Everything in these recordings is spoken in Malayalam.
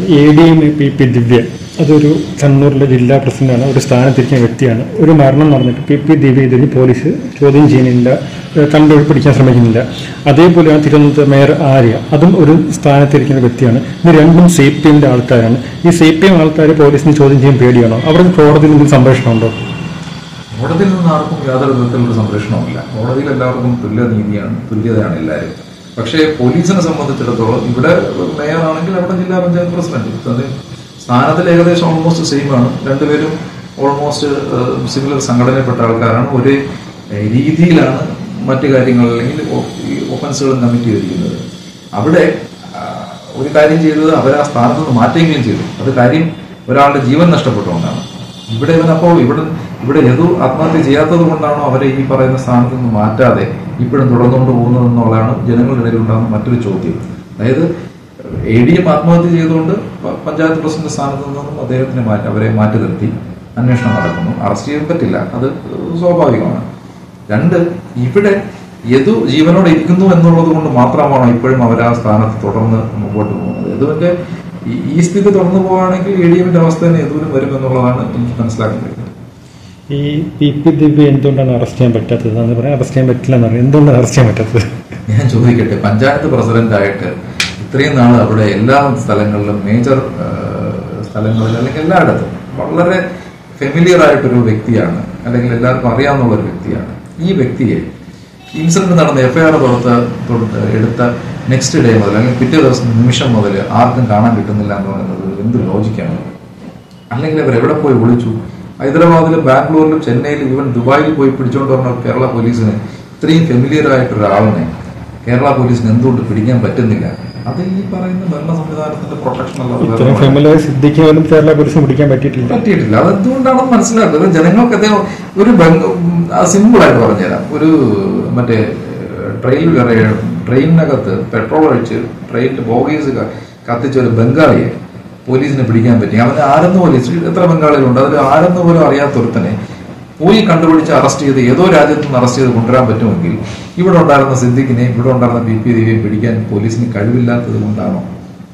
A D M P P Divya അതൊരു കണ്ണൂരിലെ ജില്ലാ പ്രസിഡന്റാണ് ഒരു സ്ഥാനത്തിരിക്കുന്ന വ്യക്തിയാണ് ഒരു മരണം നടന്നിട്ട് പി പി ദിവ്യ ഇതിന് പോലീസ് ചോദ്യം ചെയ്യുന്നില്ല ഏഹ് കണ്ടുപിടിക്കാൻ ശ്രമിക്കുന്നില്ല അതേപോലെയാണ് തിരുവനന്തപുരം മേയർ ആര്യ അതും ഒരു സ്ഥാനത്തിരിക്കുന്ന വ്യക്തിയാണ് ഇത് രണ്ടും സി പി എമ്മിന്റെ ആൾക്കാരാണ് ഈ സി പി എം ആൾക്കാർ പോലീസിന് ചോദ്യം ചെയ്യാൻ പേടിയാണോ അവിടെ കോടതിയിൽ എന്തെങ്കിലും സംരക്ഷണമുണ്ടോ കോടതിയിൽ നിന്ന് ആർക്കും യാതൊരു വിധത്തിലുള്ള സംരക്ഷണവുമില്ല കോടതിയിൽ എല്ലാവർക്കും തുല്യ നീതിയാണ് തുല്യതയാണ് എല്ലാവരും പക്ഷേ പോലീസിനെ സംബന്ധിച്ചിടത്തോളം ഇവിടെ മേയറാണെങ്കിൽ അവിടെ ജില്ലാ പഞ്ചായത്ത് പ്രസിഡന്റ് അത് സ്ഥാനത്തിൽ ഏകദേശം ഓൾമോസ്റ്റ് സെയിം ആണ് രണ്ടുപേരും ഓൾമോസ്റ്റ് സിമിലർ സംഘടനയിൽപ്പെട്ട ആൾക്കാരാണ് ഒരേ ഏഹ്, രീതിയിലാണ് മറ്റു കാര്യങ്ങൾ അല്ലെങ്കിൽ ഒ- ഈ ഒഫൻസുകൾ കമ്മിറ്റ് ചെയ്തിരിക്കുന്നത് അവിടെ ആ, ഒരു കാര്യം ചെയ്തത് അവർ ആ സ്ഥാനത്ത് നിന്ന് മാറ്റുകയും ചെയ്തു അത് കാര്യം ഒരാളുടെ ജീവൻ നഷ്ടപ്പെട്ടുകൊണ്ടാണ് ഇവിടെ ഇവനപ്പോൾ ഇവിടെ ഇവിടെ ഏതു ആത്മഹത്യ ചെയ്യാത്തത് കൊണ്ടാണോ അവരെ ഈ പറയുന്ന സ്ഥാനത്ത് നിന്ന് മാറ്റാതെ ഇപ്പോഴും തുടർന്നുകൊണ്ട് പോകുന്നതെന്നുള്ളതാണ് ജനങ്ങളുടെ ഇടയിൽ ഉണ്ടാകുന്ന മറ്റൊരു ചോദ്യം അതായത് എ ഡി എം ആത്മഹത്യ ചെയ്തുകൊണ്ട് പ- പഞ്ചായത്ത് പ്രസിഡന്റ് സ്ഥാനത്ത് നിന്നും അദ്ദേഹത്തിനെ മാറ്റി അവരെ മാറ്റി നിർത്തി അന്വേഷണം നടക്കുന്നു അറസ്റ്റ് ചെയ്യാൻ പറ്റില്ല അത് സ്വാഭാവികമാണ് രണ്ട് ഇവിടെ യദു ജീവനോടെ ഇരിക്കുന്നു എന്നുള്ളത് കൊണ്ട് മാത്രമാണോ ഇപ്പോഴും അവർ ആ സ്ഥാനത്ത് തുടർന്ന് മുമ്പോട്ട് പോകുന്നത് യദുവിന്റെ ഈ- ഈ സ്ഥിതി തുടർന്ന് പോവുകയാണെങ്കിൽ എ ഡി എമ്മിന്റെ അവസ്ഥ തന്നെ യദുവിനും വരും എന്നുള്ളതാണ് എനിക്ക് മനസ്സിലാക്കാൻ കഴിയുന്നത് ഈ പി പി ദിവ്യ എന്തുകൊണ്ടാണ് അറസ്റ്റ് ചെയ്യാൻ പറ്റാത്തത് എന്ന് പറയാൻ അറസ്റ്റ് ചെയ്യാൻ പറ്റില്ല എന്ന് പറയാം എന്തുകൊണ്ടാണ് അറസ്റ്റ് ചെയ്യാൻ പറ്റാത്തത് ഞാൻ ചോദിക്കട്ടെ പഞ്ചായത്ത് പ്രസിഡന്റായിട്ട് ഇത്രയും നാൾ അവിടെ എല്ലാ സ്ഥലങ്ങളിലും മേജർ സ്ഥലങ്ങളിൽ അല്ലെങ്കിൽ എല്ലായിടത്തും വളരെ ഫെമിലിയർ ആയിട്ടൊരു വ്യക്തിയാണ് അല്ലെങ്കിൽ എല്ലാവർക്കും അറിയാവുന്ന ഒരു വ്യക്തിയാണ് ഈ വ്യക്തിയെ ഇൻസിഡന്റ് നടന്ന എഫ്ഐആർ പുറത്ത് തൊട്ട് എടുത്ത നെക്സ്റ്റ് ഡേ മുതൽ അല്ലെങ്കിൽ പിറ്റേ ദിവസം നിമിഷം മുതൽ ആർക്കും കാണാൻ കിട്ടുന്നില്ല എന്ന് പറയുന്നത് എന്ത് ലോജിക്കാണ് അല്ലെങ്കിൽ അവർ എവിടെ പോയി ഒളിച്ചു ഹൈദരാബാദിലും ബാംഗ്ലൂരിലും ചെന്നൈയിലും ഈവൻ ദുബായിൽ പോയി പിടിച്ചുകൊണ്ട് വന്ന കേരള പോലീസിന് ഇത്രയും ഫെമിലിയർ ആയിട്ടൊരാളിനെ കേരള പോലീസിന് എന്തുകൊണ്ട് പിടിക്കാൻ പറ്റുന്നില്ല അത് ഈ പറയുന്ന ഭരണ സംവിധാനത്തിന്റെ പ്രൊട്ടക്ഷൻ ഇത്രയും ഫെമിലിയർ സിദ്ധിക്ക് പോലും കേരള പോലീസിന് പിടിക്കാൻ പറ്റിയിട്ടില്ല പറ്റിയിട്ടില്ല അത് എന്തുകൊണ്ടാണെന്ന് മനസ്സിലാക്കുന്നത് ജനങ്ങൾക്ക് അദ്ദേഹം ഒരു സിമ്പിൾ ആയിട്ട് പറഞ്ഞുതരാം ഒരു മറ്റേ ട്രെയിൻ ട്രെയിനിനകത്ത് പെട്രോൾ ഒഴിച്ച് ട്രെയിനിന്റെ ബോഗീസ് കത്തിച്ച ഒരു ബംഗാളിയെ പോലീസിനെ പിടിക്കാൻ പറ്റി അവന് ആരെന്ന് പോലീസ് എത്ര ബംഗാളികളുണ്ട് അതിൽ ആരെന്ന് പോലും അറിയാത്ത ഒരുത്തനെ പോയി കണ്ടുപിടിച്ച് അറസ്റ്റ് ചെയ്ത് ഏതോ രാജ്യത്ത് നിന്ന് അറസ്റ്റ് ചെയ്ത് കൊണ്ടുവരാൻ പറ്റുമെങ്കിൽ ഇവിടെ ഉണ്ടായിരുന്ന സിദ്ദിഖിനെയും ഇവിടെ ഉണ്ടായിരുന്ന ബി പി ദേവിയെയും പിടിക്കാൻ പോലീസിന് കഴിവില്ലാത്തത് കൊണ്ടാണോ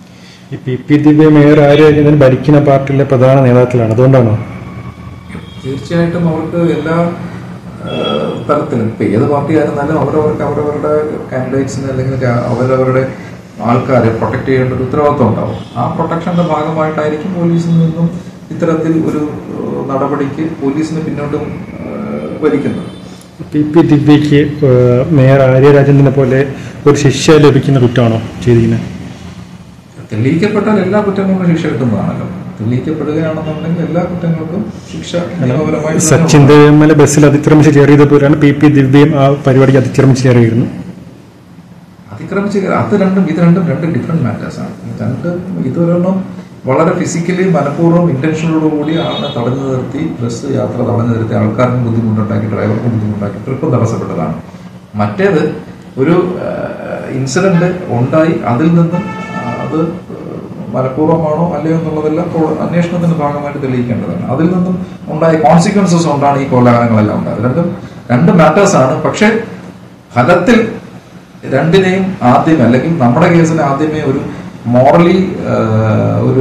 ഈ P P Divya mayor Arya ഭരിക്കുന്ന പാർട്ടിയിലെ പ്രധാന നേതാക്കളാണ് അതുകൊണ്ടാണോ തീർച്ചയായിട്ടും അവർക്ക് എല്ലാ ആ, തലത്തിലും ഇപ്പൊ ഏത് പാർട്ടി ആയിരുന്നാലും അവരവർക്ക് അവരവരുടെ കാൻഡിഡേറ്റ്സിന് അല്ലെങ്കിൽ ക- അവരവരുടെ ആൾക്കാരെ പ്രൊട്ടക്ട് ചെയ്യേണ്ട ഒരു ഉത്തരവാദിത്വം ഉണ്ടാവും ആ പ്രൊട്ടക്ഷന്റെ ഭാഗമായിട്ടായിരിക്കും പോലീസിൽ നിന്നും ഇത്തരത്തിൽ ഒരു ആ, നടപടിക്ക് പോലീസിനെ പിന്നോട്ടും ആ, വലിക്കുന്നത് പി പി ദിവ്യയ്ക്ക് ഏഹ്, മേയർ ആര്യ രാജേന്ദ്രനെ പോലെ ഒരു ശിക്ഷ ലഭിക്കുന്ന കുറ്റമാണോ ചെയ്തിരിക്കുന്നത് തെളിയിക്കപ്പെട്ടാൽ എല്ലാ കുറ്റങ്ങൾക്കും ശിക്ഷ കിട്ടുന്നതാണല്ലോ തെളിയിക്കപ്പെടുകയാണെന്നുണ്ടെങ്കിൽ എല്ലാ കുറ്റങ്ങൾക്കും ശിക്ഷ നിയമപരമായിട്ട് തന്നെ സച്ചിൻ ദേവമല ബസ്സിൽ അതിക്രമിച്ച് കയറിയതുപോലെയാണ് പി പി ദിവ്യയും ആ പരിപാടിക്ക് അതിക്രമിച്ച് കയറിയിരുന്നു അതിക്രമിച്ച് കയറി- അത് രണ്ടും ഇത് രണ്ടും രണ്ട് ഡിഫറെന്റ് മാറ്റേഴ്സ് ആണ് ഇത് രണ്ട് ഇതൊരെണ്ണം വളരെ ഫിസിക്കലി മനഃപൂർവ്വം ഇന്റൻഷനോട് കൂടി ആളിനെ തടഞ്ഞു നിർത്തി ബസ് യാത്ര തടഞ്ഞു നിർത്തി ആൾക്കാർക്ക് ബുദ്ധിമുട്ടുണ്ടാക്കി ഡ്രൈവർക്ക് ബുദ്ധിമുട്ടാക്കി ട്രിപ്പ് തടസ്സപ്പെട്ടതാണ് മറ്റേത് ഒരു ഇൻസിഡന്റ് ഉണ്ടായി അതിൽ നിന്നും ആ, അത് മനഃപൂർവ്വമാണോ അല്ലയോ എന്നുള്ളതെല്ലാം കോ- അന്വേഷണത്തിന്റെ ഭാഗമായിട്ട് തെളിയിക്കേണ്ടതാണ് അതിൽ നിന്നും ഉണ്ടായ കോൺസിക്വൻസസ് കൊണ്ടാണ് ഈ കൊലകാലങ്ങളെല്ലാം ഉണ്ടായത് രണ്ടും രണ്ട് മാറ്റേഴ്സ് ആണ് പക്ഷേ ഫലത്തിൽ രണ്ടിനെയും ആദ്യമേ അല്ലെങ്കിൽ നമ്മുടെ കേസിൽ ആദ്യമേ ഒരു മോറലി ഒരു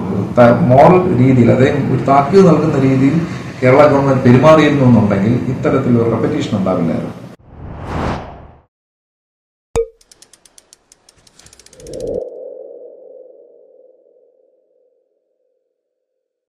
മോറൽ രീതിയിൽ അതായത് ഒരു താക്കീത് നൽകുന്ന രീതിയിൽ കേരള ഗവൺമെന്റ് പെരുമാറിയിരുന്നു എന്നുണ്ടെങ്കിൽ ഇത്തരത്തിലൊരു റെപ്പറ്റീഷൻ ഉണ്ടാവില്ലായിരുന്നു